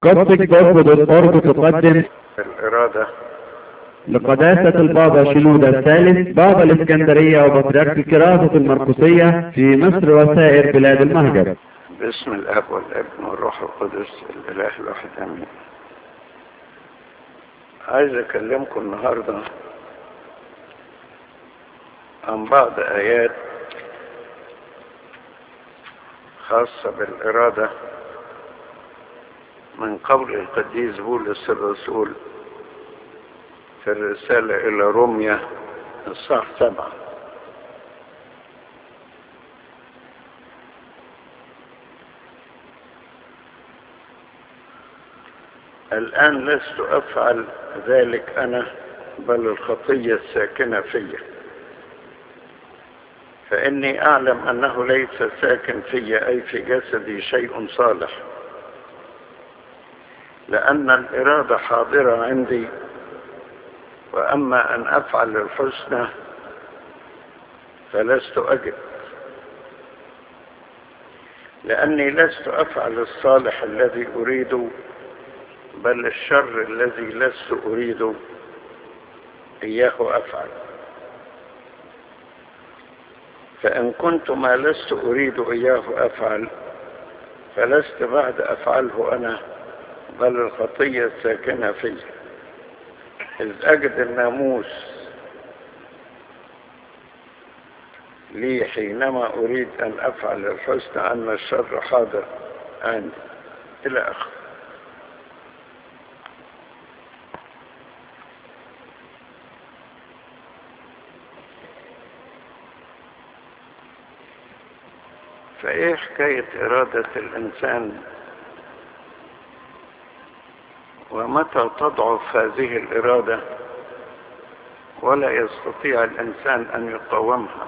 قصة جسد الأرض تقدم الإرادة لقداسة البابا شنودة الثالث بابا الإسكندرية وبطريرك الكراسة المرقسية في مصر وسائر بلاد المهجر باسم الأب والابن والروح القدس الإله الواحد آمين عايز أكلمكم النهاردة عن بعض آيات خاصة بالإرادة من قول القديس بولس الرسول في الرسالة إلى روميا الصح سبعة الآن لست أفعل ذلك أنا بل الخطية الساكنة في فإني أعلم أنه ليس ساكن في أي في جسدي شيء صالح لأن الإرادة حاضرة عندي وأما أن أفعل الحسنى فلست أجد لأني لست أفعل الصالح الذي أريده بل الشر الذي لست أريده إياه أفعل فإن كنت ما لست أريد إياه أفعل فلست بعد أفعله أنا بل الخطية الساكنة في إذ أجد الناموس لي حينما أريد أن أفعل الحسن أن الشر حاضر عندي إلى آخره فإيه حكاية إرادة الإنسان ومتى تضعف هذه الإرادة ولا يستطيع الإنسان أن يقاومها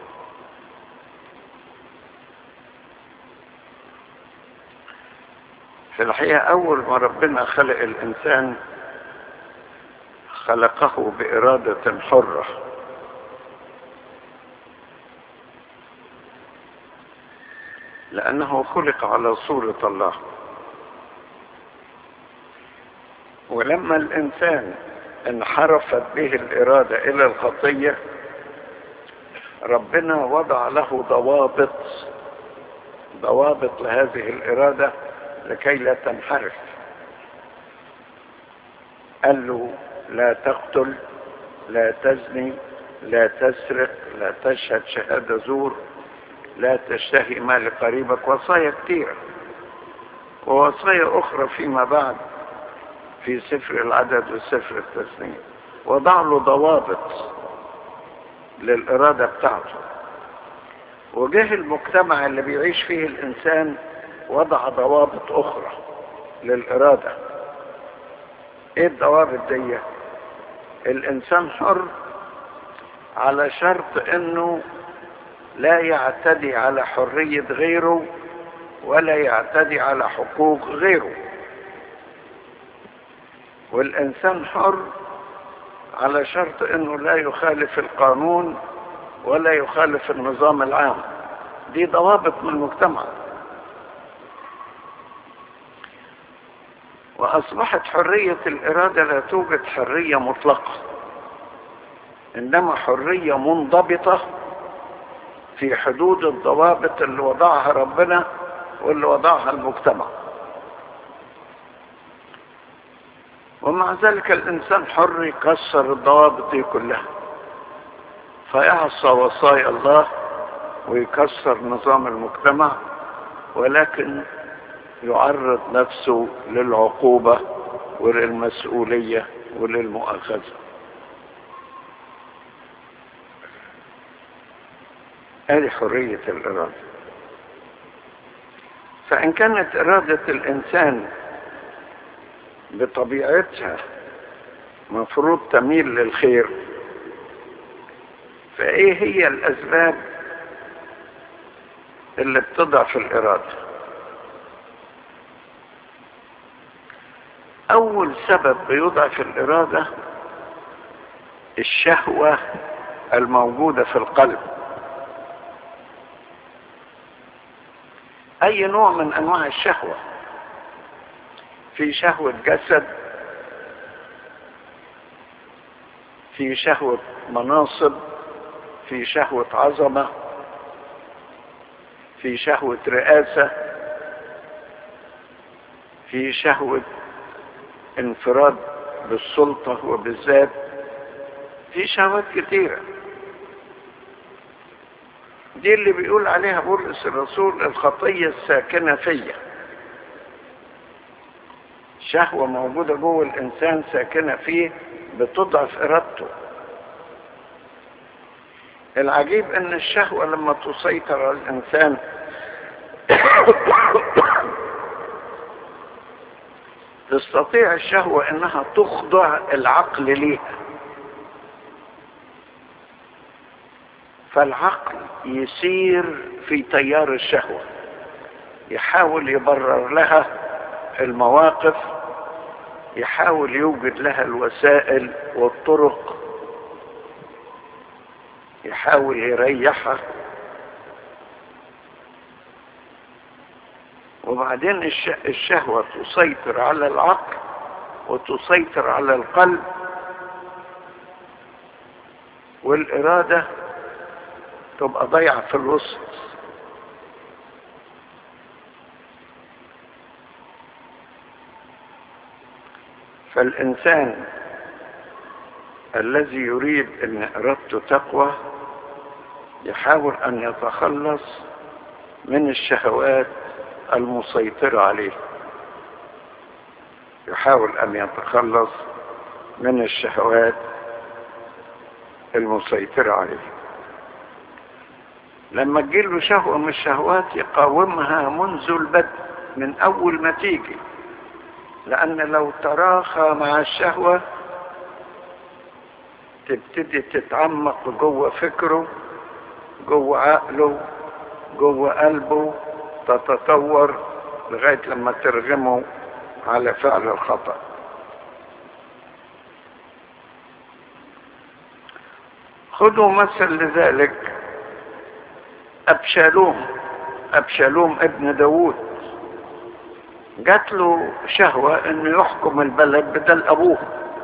في الحقيقة أول ما ربنا خلق الإنسان خلقه بإرادة حرة لأنه خلق على صورة الله ولما الإنسان انحرفت به الإرادة إلى الخطية ربنا وضع له ضوابط ضوابط لهذه الإرادة لكي لا تنحرف قال له لا تقتل لا تزني لا تسرق لا تشهد شهادة زور لا تشتهي مال قريبك وصايا كثيرة ووصايا أخرى فيما بعد في سفر العدد وسفر التثنية وضع له ضوابط للإرادة بتاعته وجه المجتمع اللي بيعيش فيه الإنسان وضع ضوابط أخرى للإرادة إيه الضوابط دي الإنسان حر على شرط إنه لا يعتدي على حرية غيره ولا يعتدي على حقوق غيره والإنسان حر على شرط أنه لا يخالف القانون ولا يخالف النظام العام دي ضوابط من المجتمع وأصبحت حرية الإرادة لا توجد حرية مطلقة إنما حرية منضبطة في حدود الضوابط اللي وضعها ربنا واللي وضعها المجتمع ومع ذلك الإنسان حر يكسر الضوابط دي كلها فيعصى وصايا الله ويكسر نظام المجتمع ولكن يعرض نفسه للعقوبة وللمسؤولية وللمؤاخذة هذه حرية الإرادة فإن كانت إرادة الإنسان بطبيعتها مفروض تميل للخير فايه هي الاسباب اللي بتضعف الاراده اول سبب بيضعف الاراده الشهوه الموجوده في القلب اي نوع من انواع الشهوه في شهوة جسد في شهوة مناصب في شهوة عظمة في شهوة رئاسة في شهوة انفراد بالسلطة وبالذات في شهوات كتيرة دي اللي بيقول عليها بولس الرسول الخطية الساكنة فيا شهوة موجودة جوه الإنسان ساكنة فيه بتضعف إرادته العجيب ان الشهوة لما تسيطر على الانسان تستطيع الشهوة انها تخضع العقل ليها فالعقل يسير في تيار الشهوة يحاول يبرر لها المواقف يحاول يوجد لها الوسائل والطرق يحاول يريحها وبعدين الشهوة تسيطر على العقل وتسيطر على القلب والإرادة تبقى ضيعة في الوسط فالإنسان الذي يريد أن إرادته تقوى يحاول أن يتخلص من الشهوات المسيطرة عليه يحاول أن يتخلص من الشهوات المسيطرة عليه لما تجيله شهوة من الشهوات يقاومها منذ البدء من أول ما تيجي لأن لو تراخى مع الشهوة تبتدي تتعمق جوه فكره جوه عقله جوه قلبه تتطور لغاية لما ترغمه على فعل الخطأ خذوا مثل لذلك أبشالوم أبشالوم ابن داود جات له شهوة انه يحكم البلد بدل ابوه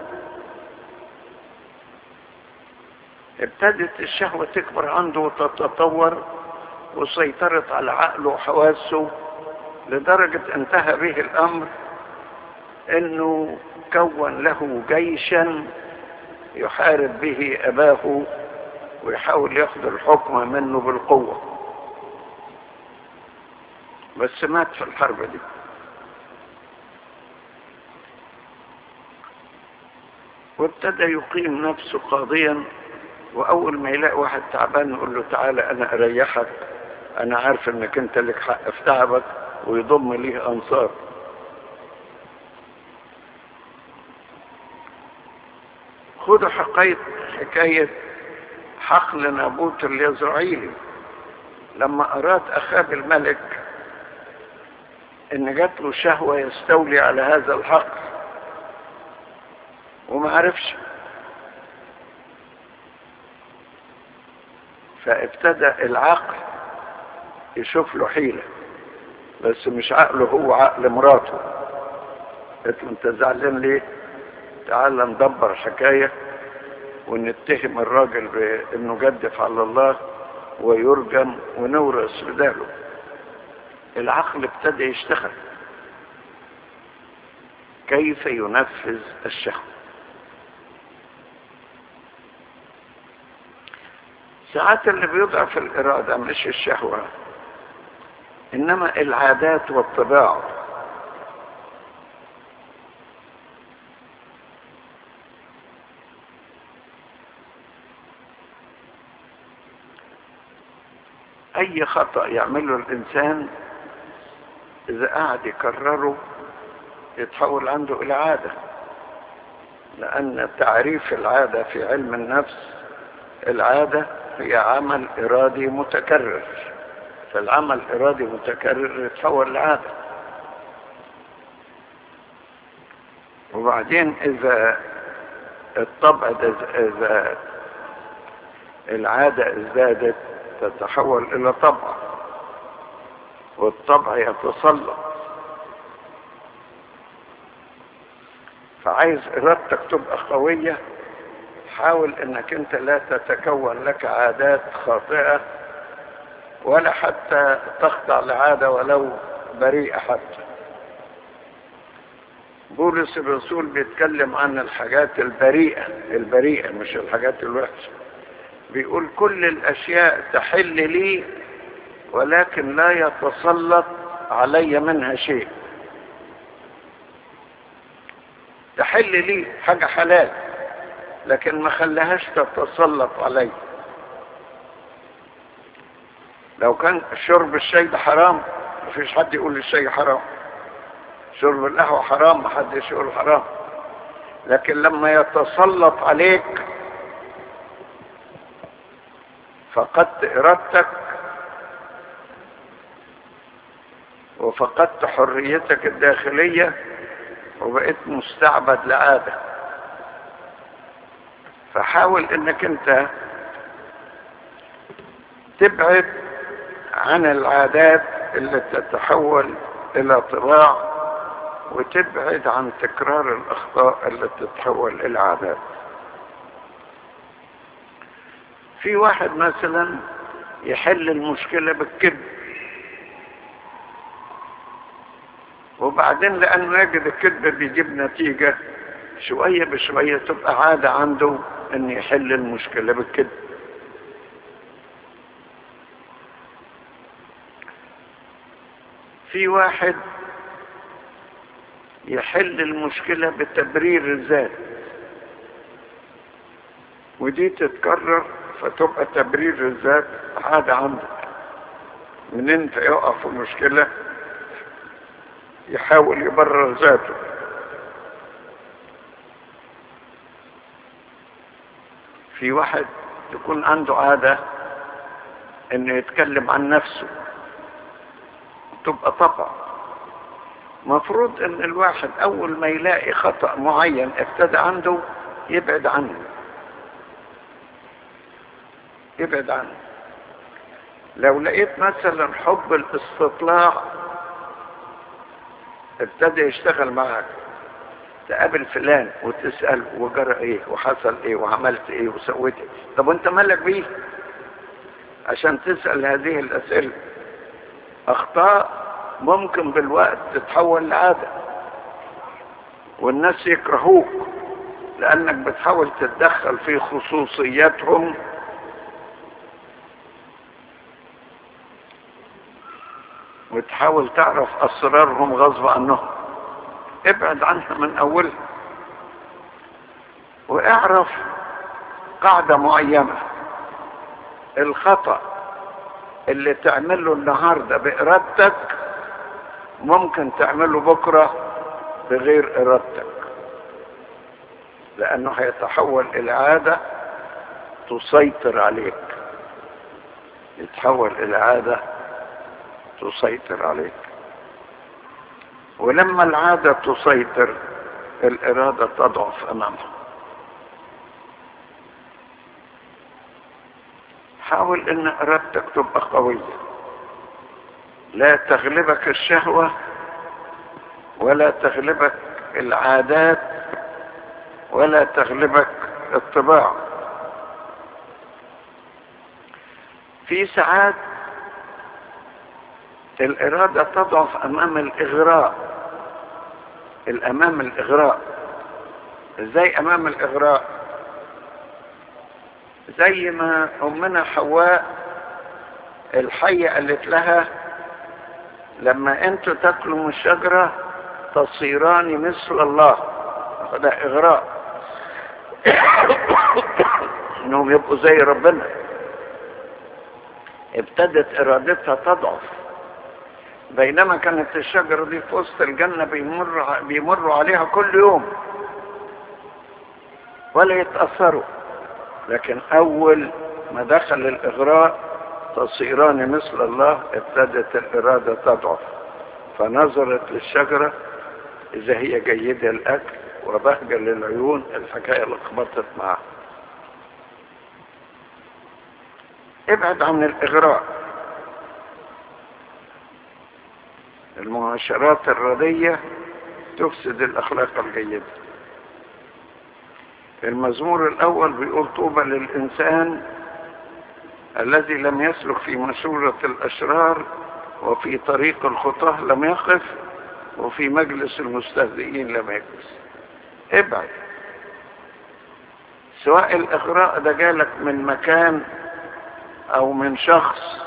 ابتدت الشهوة تكبر عنده وتتطور وسيطرت على عقله وحواسه لدرجة انتهى به الامر انه كون له جيشا يحارب به اباه ويحاول ياخذ الحكم منه بالقوة بس مات في الحرب دي وابتدى يقيم نفسه قاضيا واول ما يلاقي واحد تعبان يقول له تعالى انا اريحك انا عارف انك انت لك حق في تعبك ويضم ليه انصار خدوا حكاية حكاية حقل نابوت اليزرعيلي لما اراد اخاب الملك ان جات له شهوة يستولي على هذا الحقل وما عرفش فابتدى العقل يشوف له حيلة بس مش عقله هو عقل مراته قلت له انت زعلان ليه تعال ندبر حكاية ونتهم الراجل بانه جدف على الله ويرجم ونورث بداله العقل ابتدى يشتغل كيف ينفذ الشهوة ساعات اللي بيضعف الإرادة مش الشهوة إنما العادات والطباع أي خطأ يعمله الإنسان إذا قعد يكرره يتحول عنده إلى عادة لأن تعريف العادة في علم النفس العادة هي عمل إرادي متكرر فالعمل إرادي متكرر يتحول لعادة وبعدين إذا الطبع ده إذا العادة ازدادت تتحول إلى طبع والطبع يتسلط فعايز ارادتك تبقى قوية حاول انك انت لا تتكون لك عادات خاطئة ولا حتى تخضع لعادة ولو بريئة حتى بولس الرسول بيتكلم عن الحاجات البريئة البريئة مش الحاجات الوحشة بيقول كل الأشياء تحل لي ولكن لا يتسلط علي منها شيء تحل لي حاجة حلال لكن ما خليهاش تتسلط علي لو كان شرب الشاي ده حرام مفيش حد يقول الشاي حرام شرب القهوة حرام محدش يقول حرام لكن لما يتسلط عليك فقدت ارادتك وفقدت حريتك الداخلية وبقيت مستعبد لعادة فحاول انك انت تبعد عن العادات اللي تتحول الى طباع وتبعد عن تكرار الاخطاء اللي تتحول الى عادات في واحد مثلا يحل المشكلة بالكذب وبعدين لأنه يجد الكذب بيجيب نتيجة شوية بشوية تبقى عادة عنده أن يحل المشكلة بالكذب في واحد يحل المشكلة بتبرير الذات ودي تتكرر فتبقى تبرير الذات عادة عندك من انت يقع في مشكلة يحاول يبرر ذاته في واحد يكون عنده عادة انه يتكلم عن نفسه تبقى طبع مفروض ان الواحد اول ما يلاقي خطأ معين ابتدى عنده يبعد عنه يبعد عنه لو لقيت مثلا حب الاستطلاع ابتدى يشتغل معك تقابل فلان وتسأل وجرى ايه وحصل ايه وعملت ايه وسويت ايه طب وانت مالك بيه عشان تسأل هذه الاسئلة اخطاء ممكن بالوقت تتحول لعادة والناس يكرهوك لانك بتحاول تتدخل في خصوصياتهم وتحاول تعرف اسرارهم غصب عنهم ابعد عنها من اولها واعرف قاعدة معينة الخطأ اللي تعمله النهاردة بإرادتك ممكن تعمله بكرة بغير إرادتك لأنه هيتحول إلى عادة تسيطر عليك يتحول إلى عادة تسيطر عليك ولما العادة تسيطر الإرادة تضعف أمامها حاول ان ارادتك تبقى قوية لا تغلبك الشهوة ولا تغلبك العادات ولا تغلبك الطباع في ساعات الإرادة تضعف أمام الإغراء الأمام الإغراء إزاي أمام الإغراء زي ما أمنا حواء الحية قالت لها لما انتوا تاكلوا من الشجرة تصيران مثل الله ده إغراء انهم يبقوا زي ربنا ابتدت ارادتها تضعف بينما كانت الشجرة دي في وسط الجنة بيمر بيمروا عليها كل يوم ولا يتأثروا لكن أول ما دخل الإغراء تصيران مثل الله ابتدت الإرادة تضعف فنظرت للشجرة إذا هي جيدة الأكل وبهجة للعيون الحكاية لخبطت معها ابعد عن الإغراء المعاشرات الردية تفسد الأخلاق الجيدة المزمور الأول بيقول طوبى للإنسان الذي لم يسلك في مشورة الأشرار وفي طريق الخطاه لم يقف وفي مجلس المستهزئين لم يجلس ابعد سواء الإغراء ده جالك من مكان أو من شخص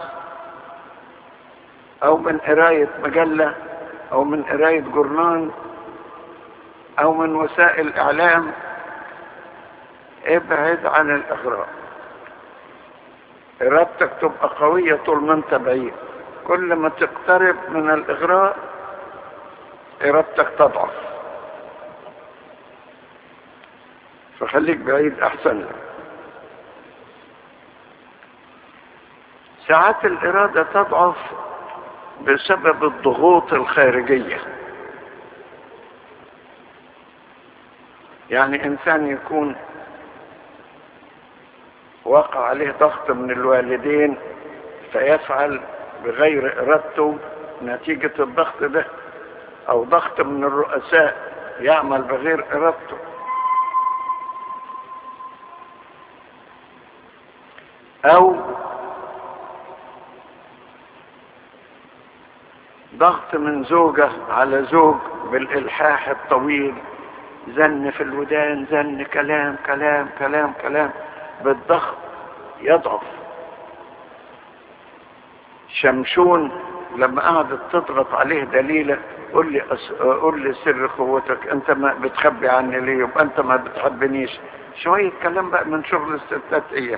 أو من قراية مجلة أو من قراية جورنال أو من وسائل إعلام ابعد عن الإغراء إرادتك تبقى قوية طول ما أنت بعيد كل ما تقترب من الإغراء إرادتك تضعف فخليك بعيد أحسن لك ساعات الإرادة تضعف بسبب الضغوط الخارجية يعني إنسان يكون وقع عليه ضغط من الوالدين فيفعل بغير إرادته نتيجة الضغط ده أو ضغط من الرؤساء يعمل بغير إرادته أو ضغط من زوجة على زوج بالإلحاح الطويل زن في الودان زن كلام كلام كلام كلام بالضغط يضعف شمشون لما قعدت تضغط عليه دليلة قول لي أس... قول لي سر قوتك انت ما بتخبي عني ليه يبقى انت ما بتحبنيش شوية كلام بقى من شغل الستات اياه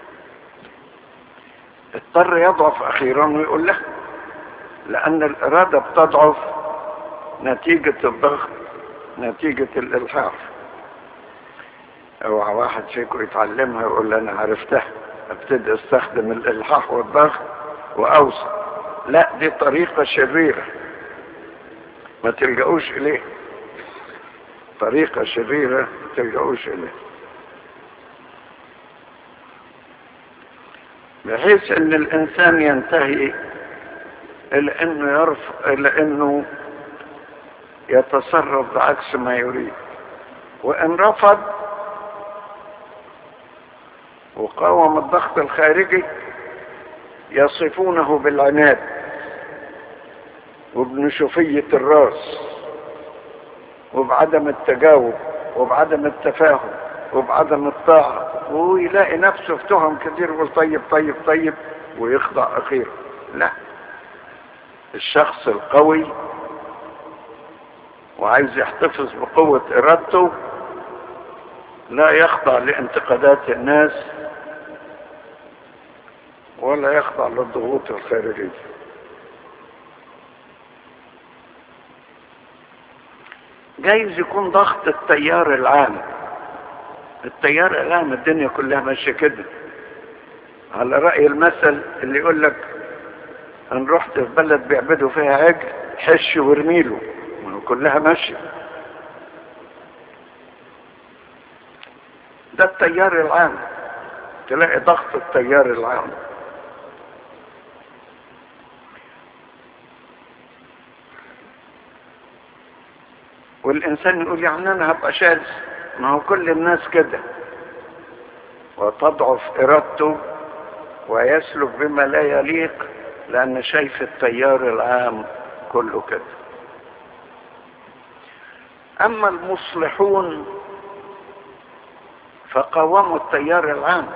اضطر يضعف اخيرا ويقول له لان الارادة بتضعف نتيجة الضغط نتيجة الالحاح اوعى واحد فيكم يتعلمها يقول انا عرفتها ابتدي استخدم الالحاح والضغط واوصل لا دي طريقة شريرة ما تلجأوش اليه طريقة شريرة ما تلجأوش اليه بحيث ان الانسان ينتهي الى انه يرفع الى انه يتصرف بعكس ما يريد وان رفض وقاوم الضغط الخارجي يصفونه بالعناد وبنشوفية الراس وبعدم التجاوب وبعدم التفاهم وبعدم الطاعة ويلاقي نفسه في تهم كتير يقول طيب طيب طيب ويخضع أخيرا لا الشخص القوي وعايز يحتفظ بقوة إرادته لا يخضع لانتقادات الناس ولا يخضع للضغوط الخارجية جايز يكون ضغط التيار العام التيار العام الدنيا كلها ماشية كده على رأي المثل اللي يقول لك ان رحت في بلد بيعبدوا فيها عجل حش وارميله كلها ماشية ده التيار العام تلاقي ضغط التيار العام والإنسان يقول يعني أنا هبقى شاذ ما هو كل الناس كده وتضعف إرادته ويسلك بما لا يليق لأن شايف التيار العام كله كده أما المصلحون فقاوموا التيار العام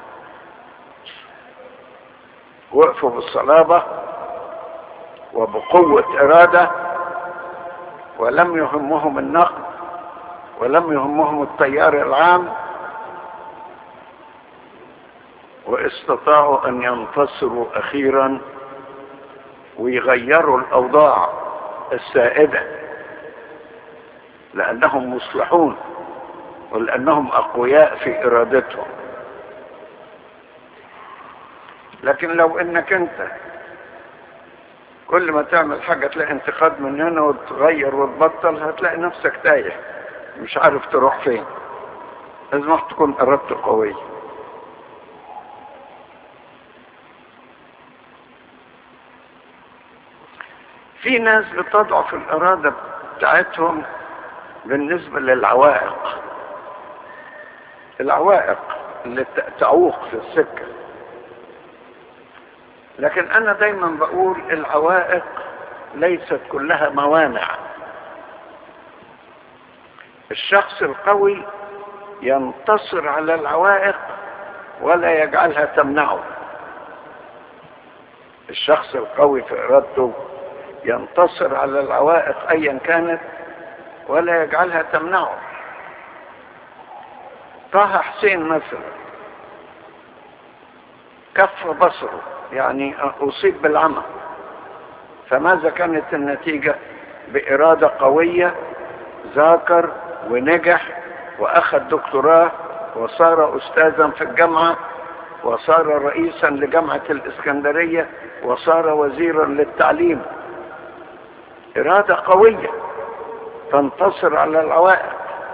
وقفوا بالصلابة وبقوة إرادة ولم يهمهم النقد ولم يهمهم التيار العام واستطاعوا أن ينتصروا أخيرا ويغيروا الأوضاع السائدة لأنهم مصلحون ولأنهم أقوياء في إرادتهم لكن لو انك انت كل ما تعمل حاجة تلاقي انتقاد من هنا وتغير وتبطل هتلاقي نفسك تايه مش عارف تروح فين لازم تكون ارادته قوية في ناس بتضعف الارادة بتاعتهم بالنسبة للعوائق العوائق اللي تعوق في السكة لكن انا دايما بقول العوائق ليست كلها موانع الشخص القوي ينتصر على العوائق ولا يجعلها تمنعه الشخص القوي في ارادته ينتصر على العوائق ايا كانت ولا يجعلها تمنعه طه حسين مثلا كف بصره يعني اصيب بالعمى فماذا كانت النتيجة بإرادة قوية ذاكر ونجح وأخذ دكتوراه وصار أستاذا في الجامعة وصار رئيسا لجامعة الإسكندرية وصار وزيرا للتعليم إرادة قوية تنتصر على العوائق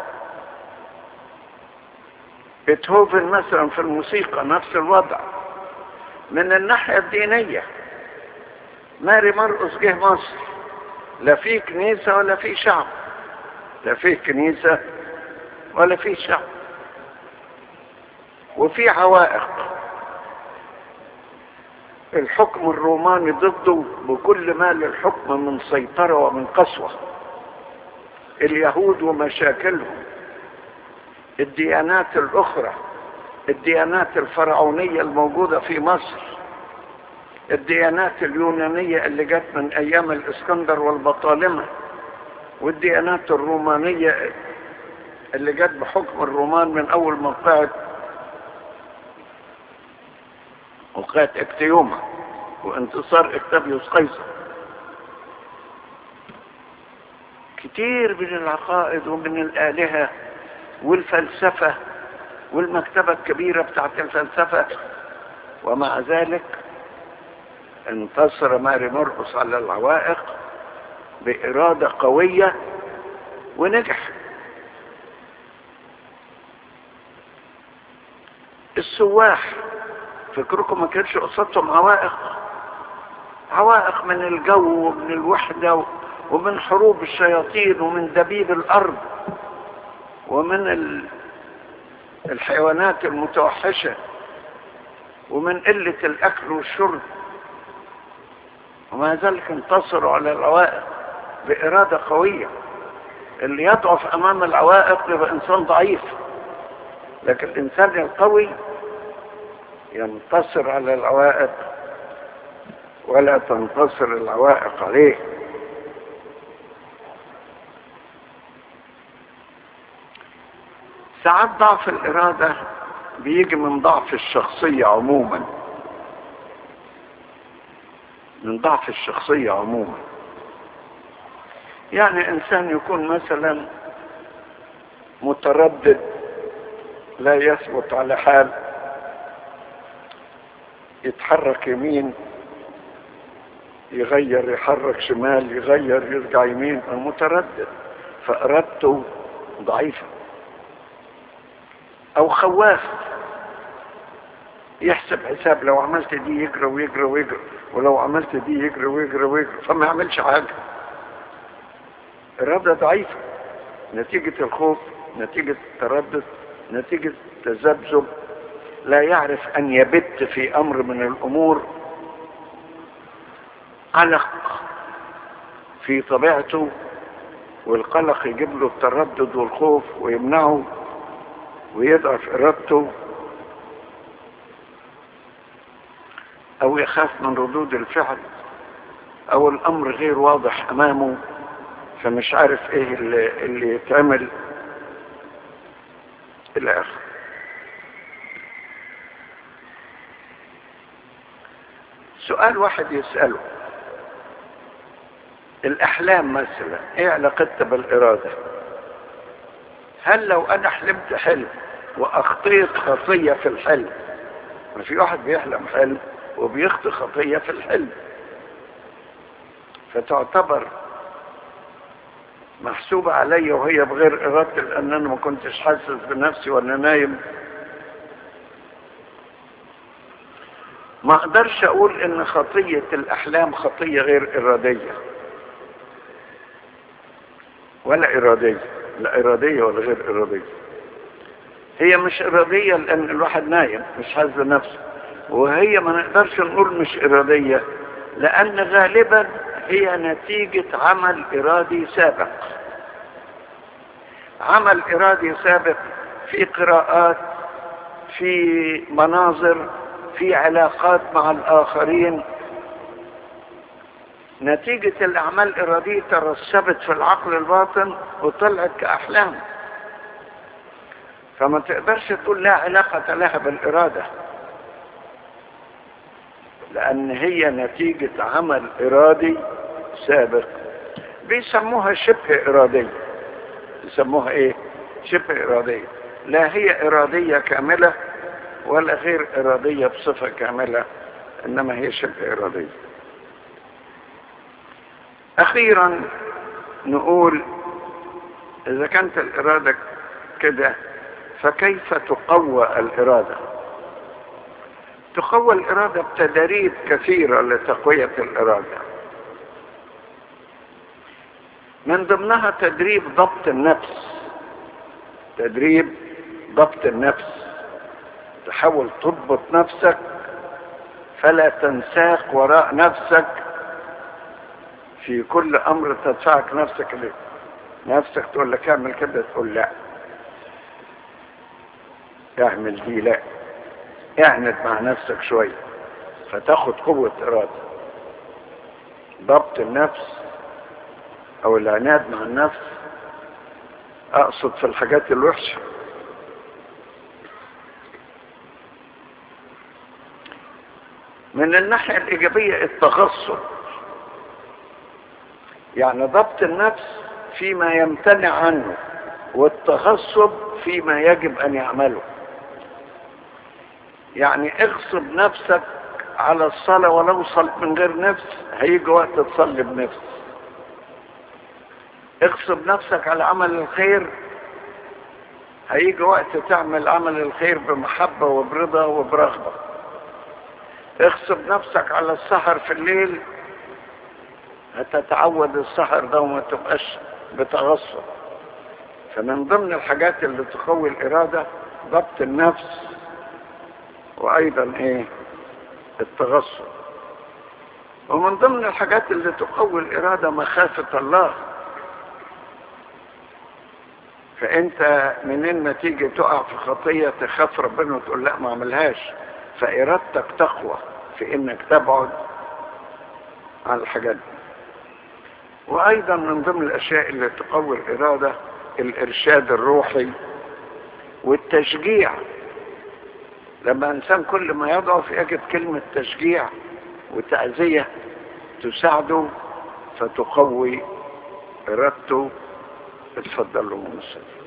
بيتهوفن مثلا في الموسيقى نفس الوضع من الناحية الدينية ماري مرقس جه مصر لا في كنيسة ولا في شعب لا في كنيسة ولا في شعب وفي عوائق الحكم الروماني ضده بكل ما للحكم من سيطرة ومن قسوة اليهود ومشاكلهم الديانات الأخرى الديانات الفرعونية الموجودة في مصر الديانات اليونانية اللي جت من أيام الإسكندر والبطالمة والديانات الرومانية اللي جت بحكم الرومان من أول موقعة موقعة اكتيوما وانتصار اكتابيوس قيصر كتير من العقائد ومن الآلهة والفلسفة والمكتبة الكبيرة بتاعت الفلسفة ومع ذلك انتصر ماري مرقس على العوائق بإرادة قوية ونجح السواح فكركم ما كانش قصتهم عوائق عوائق من الجو ومن الوحدة ومن حروب الشياطين ومن دبيب الأرض ومن ال... الحيوانات المتوحشة ومن قلة الأكل والشرب ومع ذلك انتصروا على العوائق بإرادة قوية اللي يضعف أمام العوائق يبقى إنسان ضعيف لكن الإنسان القوي ينتصر على العوائق ولا تنتصر العوائق عليه ساعات ضعف الإرادة بيجي من ضعف الشخصية عموما من ضعف الشخصية عموما يعني إنسان يكون مثلا متردد لا يثبت على حال يتحرك يمين يغير يحرك شمال يغير يرجع يمين متردد فإرادته ضعيفة أو خواف يحسب حساب لو عملت دي يجري ويجري ويجري ولو عملت دي يجري ويجري ويجري فما يعملش حاجة إرادة ضعيفة نتيجة الخوف نتيجة التردد نتيجة التذبذب لا يعرف أن يبت في أمر من الأمور قلق في طبيعته والقلق يجيب له التردد والخوف ويمنعه ويضعف إرادته أو يخاف من ردود الفعل أو الأمر غير واضح أمامه فمش عارف إيه اللي, اللي يتعمل إلى آخره سؤال واحد يسأله الأحلام مثلا إيه علاقتها بالإرادة هل لو أنا حلمت حلم وأخطيت خطية في الحلم ما في واحد بيحلم حلم وبيخطي خطية في الحلم فتعتبر محسوبة علي وهي بغير إرادتي لأن أنا ما كنتش حاسس بنفسي وأنا نايم ما أقدرش أقول إن خطية الأحلام خطية غير إرادية ولا إرادية لا إرادية ولا غير إرادية هي مش إرادية لأن الواحد نايم مش حاسس بنفسه وهي ما نقدرش نقول مش إرادية لأن غالبا هي نتيجة عمل إرادي سابق عمل إرادي سابق في قراءات في مناظر في علاقات مع الآخرين نتيجة الأعمال الإرادية ترسبت في العقل الباطن وطلعت كأحلام فما تقدرش تقول لا علاقة لها بالإرادة لأن هي نتيجة عمل إرادي سابق بيسموها شبه إرادية يسموها إيه؟ شبه إرادية لا هي إرادية كاملة ولا غير إرادية بصفة كاملة إنما هي شبه إرادية أخيرا نقول إذا كانت الإرادة كده فكيف تقوى الإرادة تقوى الإرادة بتدريب كثيرة لتقوية الإرادة من ضمنها تدريب ضبط النفس تدريب ضبط النفس تحاول تضبط نفسك فلا تنساق وراء نفسك في كل امر تدفعك نفسك ليه نفسك تقول لك اعمل كده تقول لا اعمل دي لا اعند مع نفسك شوية فتاخد قوة ارادة ضبط النفس او العناد مع النفس اقصد في الحاجات الوحشة من الناحية الايجابية التغصب يعني ضبط النفس فيما يمتنع عنه والتغصب فيما يجب ان يعمله يعني اغصب نفسك على الصلاة ولو صلت من غير نفس هيجي وقت تصلي بنفس اغصب نفسك على عمل الخير هيجي وقت تعمل عمل الخير بمحبة وبرضا وبرغبة اغصب نفسك على السهر في الليل هتتعود السهر ده وما تبقاش بتغصب فمن ضمن الحاجات اللي تقوي الإرادة ضبط النفس وأيضا إيه التغصب ومن ضمن الحاجات اللي تقوي الإرادة مخافة الله فأنت منين ما تيجي تقع في خطية تخاف ربنا وتقول لا ما عملهاش فإرادتك تقوى في إنك تبعد عن الحاجات دي وأيضا من ضمن الأشياء اللي تقوي الإرادة الإرشاد الروحي والتشجيع لما إنسان كل ما يضعف يجد كلمة تشجيع وتعزية تساعده فتقوي إرادته اتفضلوا من السلام